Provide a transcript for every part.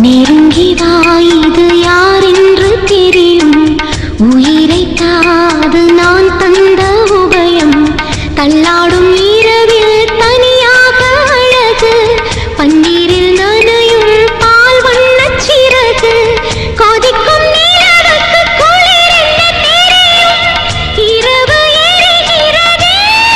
நெருங்கி வா இது யார் என்று தெரியும் உயிரை தாது நான் தந்த உபயம் தள்ளாடும் இரவில் தனியாக அழகு பன்னீரில் நனையும் பால் வண்ணச் சிறகு கொதிக்கும் நிலவுக்கு குளிர் என்ன தெரியும் இரவு எரிகிறதே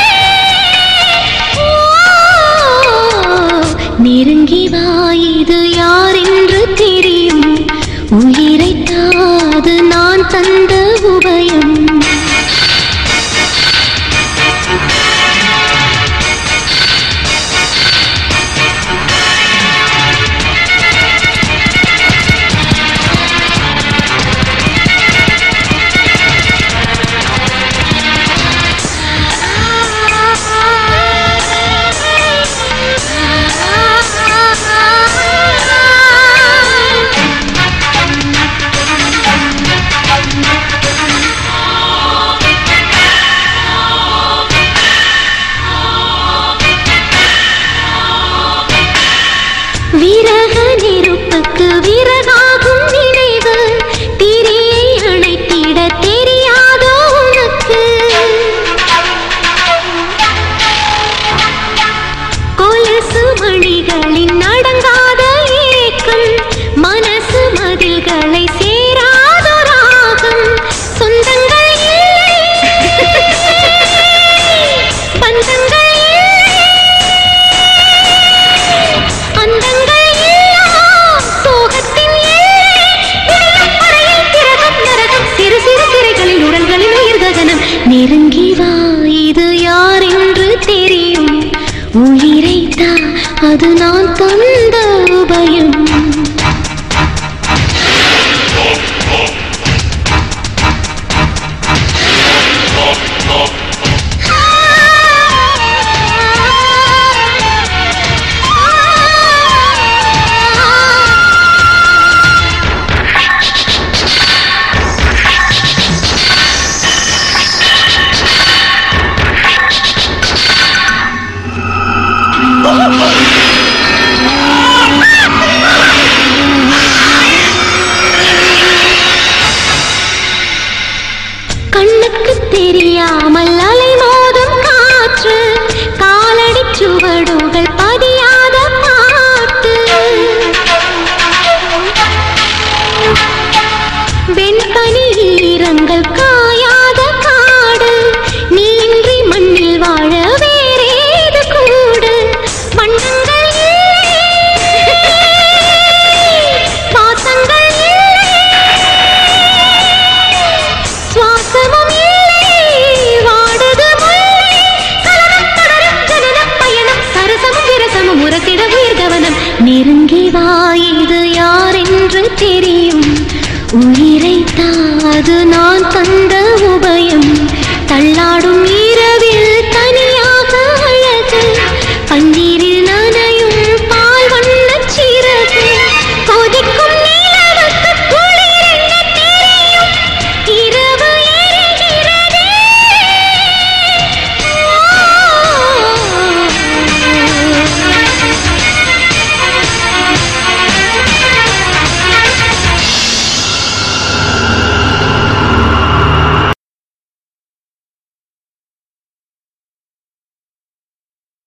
நெருங்கி வா இது யார் என்று தெரியும் உயிரை தாது நான் தந்த உபயம் விரக நெருப்புக்கு விறகாகும் நினைவு திரியை அணைத்திட தெரியாதோ உனக்கு கொலுசு மணிகளின் அடங்காத ஏக்கம் மனசு மதில்களை சேராதோ ராகம் சொந்தங்கள் இல்லை பந்தங்கள் இல்லை அந்தங்கள் எல்லாம் சோகத்தின் எல்லை. உள்ளம் அறையில் திரகம் நரகம். சிறு சிறு சிறைகளில் உடல்களில் உயிர் ககனம். நெருங்கி வா இது யார் என்று தெரியும் உயிரை தா அது நான் தந்த